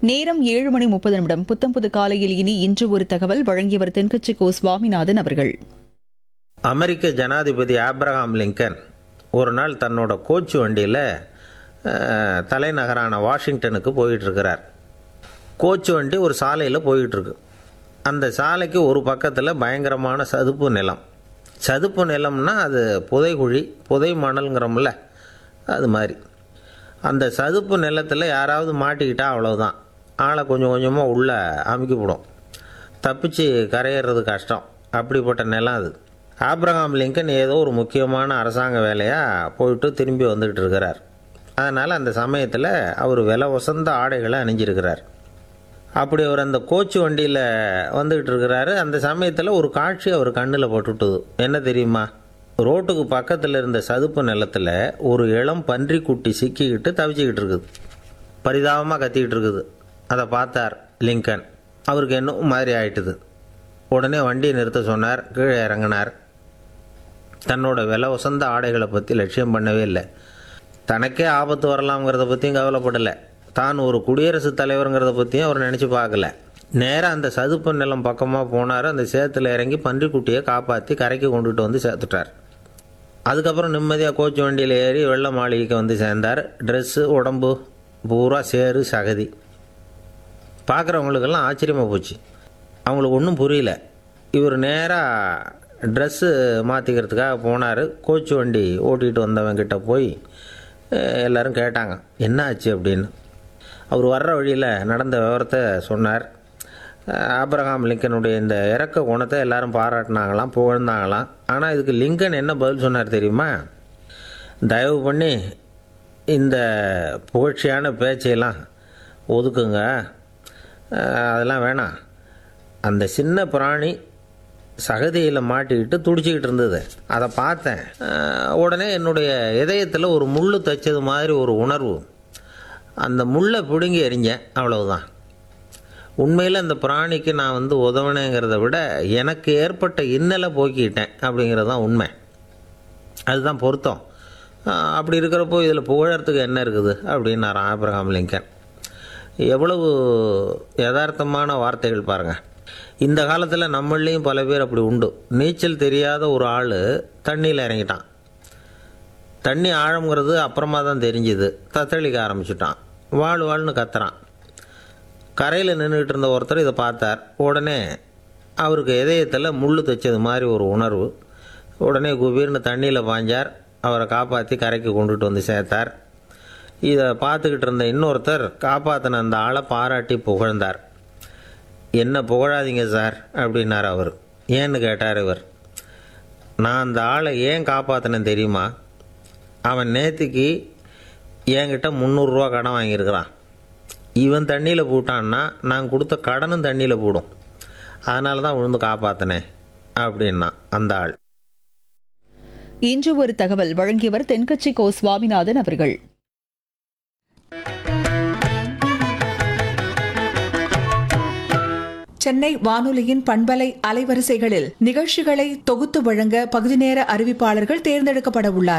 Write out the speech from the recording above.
நேரம் ஏழு மணி முப்பது நிமிடம் புத்தம் புது காலையில் இனி இன்று ஒரு தகவல் வழங்கியவர் தென்கட்சி கோ சுவாமிநாதன் அவர்கள் அமெரிக்க ஜனாதிபதி ஆப்ரஹாம் லிங்கன் ஒரு நாள் தன்னோட கோச்சு வண்டியில் அஹ், தலைநகரான வாஷிங்டனுக்கு போயிட்டுருக்கிறார் கோச்சு வண்டி ஒரு சாலையில் போயிட்டுருக்கு அந்த சாலைக்கு ஒரு பக்கத்தில் பயங்கரமான சதுப்பு நிலம் சதுப்பு நிலம்னா அது புதைகுழி புதை மணல்ங்கிறோம்ல அது மாதிரி அந்த சதுப்பு நிலத்தில் யாராவது மாட்டிக்கிட்டா அவ்வளவுதான் ஆளை கொஞ்சம் கொஞ்சமாக உள்ளே அமுக்கிவிடும் தப்பிச்சு கரையேறது கஷ்டம் அப்படிப்பட்ட நிலம் அது ஆப்ரஹாம் லிங்கன் ஏதோ ஒரு முக்கியமான அரசாங்க வேலையாக போயிட்டு திரும்பி வந்துக்கிட்டு இருக்கிறார் அதனால் அந்த சமயத்தில் அவர் விலை உசந்த ஆடைகளை அணிஞ்சிருக்கிறார் அப்படி அவர் அந்த கோச்சு வண்டியில் வந்துக்கிட்டு இருக்கிறாரு அந்த சமயத்தில் ஒரு காட்சி அவர் கண்ணில் பட்டுட்டுது என்ன தெரியுமா ரோட்டுக்கு பக்கத்தில் இருந்த சதுப்பு நிலத்தில் ஒரு இளம் பன்றி குட்டி சிக்கிக்கிட்டு தவிச்சிக்கிட்டு இருக்குது பரிதாபமாக கத்திக்கிட்டு இருக்குது அதை பார்த்தார் லிங்கன் அவருக்கு என்னும் மாதிரி ஆயிட்டுது உடனே வண்டியை நிறுத்த சொன்னார் கீழே இறங்கினார் தன்னோட விலை உசந்த ஆடைகளை பற்றி லட்சியம் பண்ணவே இல்லை தனக்கே ஆபத்து வரலாம்ங்கிறத பற்றியும் கவலைப்படலை தான் ஒரு குடியரசுத் தலைவருங்கிறத பற்றியும் அவர் நினச்சி பார்க்கல நேராக அந்த சதுப்பு நிலம் பக்கமாக போனார் அந்த சேத்துல இறங்கி பன்றிக்குட்டியை காப்பாற்றி கரைக்கு கொண்டுட்டு வந்து சேர்த்துட்டார் அதுக்கப்புறம் நிம்மதியாக கோச்சு வண்டியில் ஏறி வெள்ள மாளிகைக்கு வந்து சேர்ந்தார் ட்ரெஸ்ஸு உடம்பு பூரா சேறு சகதி பார்க்குறவங்களுக்கெல்லாம் ஆச்சரியமாக போச்சு அவங்களுக்கு ஒன்றும் புரியல இவர் நேராக ட்ரெஸ்ஸு மாற்றிக்கிறதுக்காக போனார் கோச்சு வண்டி ஓட்டிகிட்டு வந்தவங்கிட்ட போய் அஹ், எல்லாரும் கேட்டாங்க என்ன ஆச்சு அப்படின்னு அவர் வர்ற வழியில் நடந்த விவரத்தை சொன்னார் அஹ், ஆபிரகாம் லிங்கனுடைய இந்த இறக்க குணத்தை எல்லாரும் பாராட்டினாங்களாம் புகழ்ந்தாங்களாம் ஆனால் இதுக்கு லிங்கன் என்ன பதில் சொன்னார் தெரியுமா தயவு பண்ணி இந்த புகழ்ச்சியான பேச்சையெல்லாம் ஒதுக்குங்க அஹ், அதெல்லாம் வேணாம் அந்த சின்ன பிராணி சகதியில் மாட்டிக்கிட்டு துடிச்சிக்கிட்டு இருந்தது அதை பார்த்தேன் அஹ், உடனே என்னுடைய இதயத்தில் ஒரு முள் தைச்சது மாதிரி ஒரு உணர்வு அந்த முள்ளை பிடுங்கி எறிஞ்சேன் அவ்வளவுதான் உண்மையில் அந்த பிராணிக்கு நான் வந்து உதவினேங்கிறத விட எனக்கு ஏற்பட்ட இன்னலை போக்கிக்கிட்டேன் அப்படிங்கிறது தான் உண்மை அதுதான் பொருத்தம் ஆஹ் அப்படி இருக்கிறப்போ இதில் புகழறதுக்கு என்ன இருக்குது அப்படின்னார் ஆபிரகாம் லிங்கன் எவ்வளவு யதார்த்தமான வார்த்தைகள் பாருங்கள் இந்த காலத்தில் நம்மளையும் பல பேர் அப்படி உண்டு நீச்சல் தெரியாத ஒரு ஆள் தண்ணியில் இறங்கிட்டான் தண்ணி ஆழம்ங்கிறது அப்புறமா தான் தெரிஞ்சுது தத்தளிக்க ஆரம்பிச்சிட்டான் வாழ் வாழ்னு கத்துறான் கரையில் நின்றுக்கிட்டு இருந்த ஒருத்தர் இதை பார்த்தார் உடனே அவருக்கு இதயத்தில் முள் தைச்சது மாதிரி ஒரு உணர்வு உடனே குபீர்னு தண்ணியில் பாஞ்சார் அவரை காப்பாற்றி கரைக்கு கொண்டுட்டு வந்து சேர்த்தார் இதை பார்த்துக்கிட்டு இருந்த இன்னொருத்தர் காப்பாற்றின அந்த ஆளை பாராட்டி புகழ்ந்தார் என்ன புகழாதீங்க சார் அப்படின்னார் அவர் ஏன்னு கேட்டார் இவர் நான் அந்த ஆளை ஏன் காப்பாற்றினேன் தெரியுமா அவன் நேத்திக்கு என்கிட்ட முந்நூறுரூவா கடன் வாங்கியிருக்கிறான் இவன் தண்ணியில் போட்டான்னா நான் கொடுத்த கடனும் தண்ணியில் போடும் அதனால தான் விழுந்து காப்பாற்றினேன் அப்படின்னா அந்த ஆள் இன்று ஒரு தகவல் வழங்கியவர் தென்கட்சி கோ சுவாமிநாதன் அவர்கள் சென்னை வானொலியின் பண்பலை அலைவரிசைகளில் நிகழ்ச்சிகளை தொகுத்து வழங்க பகுதி நேர அறிவிப்பாளர்கள் தேர்ந்தெடுக்கப்பட உள்ளார்